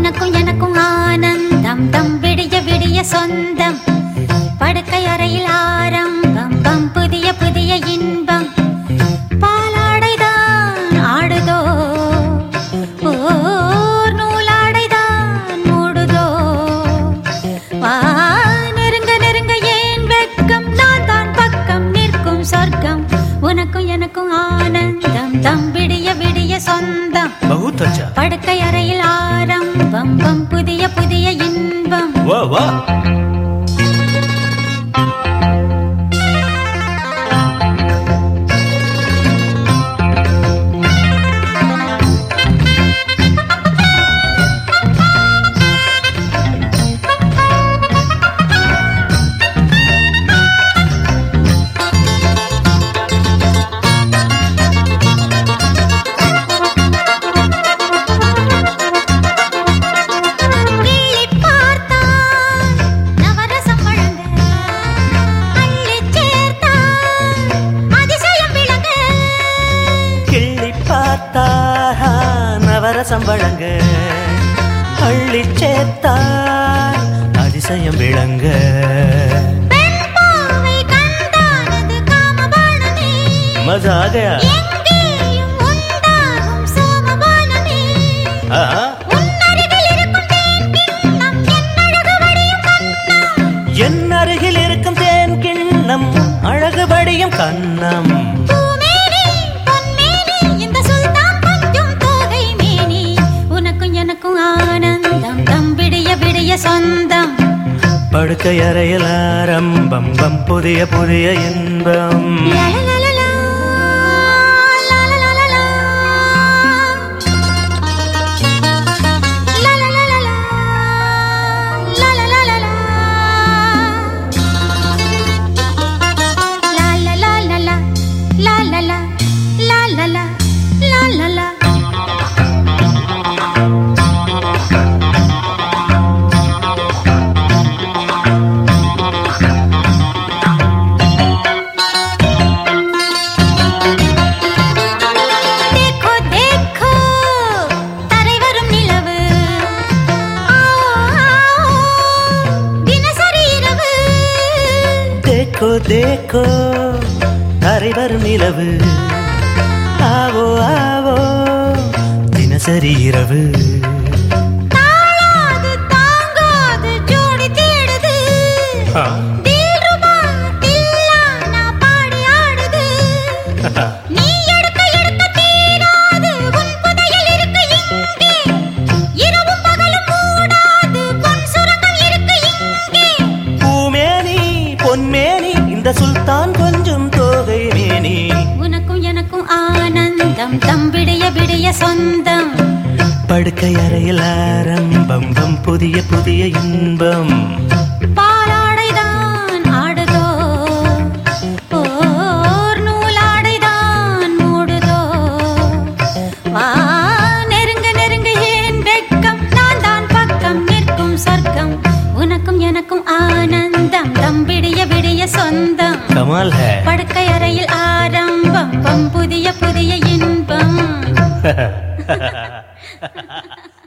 உனக்கும் எனக்கும் ஆனந்தம் தம் விடிய விடிய சொந்தம் படுக்கை அறையில் ஆரம்பம் பம் புதிய புதிய இன்பம் பாலாடைதான் ஆடுதோ ஓர் நூலாடைதான் மூடுதோ வா நெருங்க நெருங்க ஏன் வெட்கம் நான் தான் பக்கம் நிற்கும் சொர்க்கம் உனக்கும் எனக்கும் ஆனந்தம் தம் விடிய விடிய சொந்தம் बहुत अच्छा படுக்கை அறையில் ஆரம்பம் பம் புதிய புதிய இன்பம் वाह वाह கிள்ளிப் பார்த்தான் நவரசம் வழங்க அள்ளிச் சேர்த்தான் அதிசயம் விளங்க கிள்ளி பார்த்தா நவரசம் வழங்க அள்ளி சேர்த்தா அதிசயம் விளங்க பெண் பாவை கண்டானது காமபானமே மஜா ஆ கயா எங்கேயும் உண்டாகும் சோமபானமே ஆ, உன்னருகில் இருக்கும் தேன் கிண்ணம் என்னழகு வடியும் கண்ணம் என் அருகில் இருக்கும் தேன் கிண்ணம் அழகுபடியும் கண்ணம் பூமேனி பொன்மேனி இந்த சுல்தான் கொஞ்சம் தோகை மேனி உனக்கும் எனக்கும் ஆனந்தம் தம் விடிய விடிய சொந்தம் படுக்கை அறையில் ஆரம்பம் பம் புதிய புதிய இன்பம் லலலலலா, லலலலலா. லலலலலா, லலலலலா. லாலலாலலா, லாலலா, லாலலா, லாலலா. देखो देखो தரை வரும் நிலவு ஆவோ, ஆவோ, தினசரி இரவு தேக்கோ தேக்கோ தரை வரும் நிலவு ஆவோ ஆவோ தினசரி இரவு தாழாது தாங்காது ஜோடி தேடுது ஆ. தில்ருபா, தில்லானா பாடி ஆடுது நீ எடுக்க எடுக்க தீராது உன் புதையல் இருக்கு இங்கே இரவும் பகலும் மூடாது பொன் சுரங்கம் இருக்கு இங்கே பூமேனி பொன்மேனி இந்த சுல்தான் கொஞ்சம் தோகை மேனி உனக்கும் எனக்கும் ஆனந்தம் தம் விடிய விடிய சொந்தம் படுக்கை அறையில் ஆரம்பம் பம் புதிய புதிய இன்பம் பாலாடைதான் ஆடுதோ ஓர் நூலாடைதான் மூடுதோ வா நெருங்க நெருங்க ஏன் வெட்கம் நான் தான் பக்கம் நிற்கும் சொர்க்கம் உனக்கும் எனக்கும் ஆனந்தம் தம் விடிய விடிய சொந்தம் கமால் ஹே படுக்கை அறையில் ஆரம்பம் பம் புதிய புதிய இன்பம்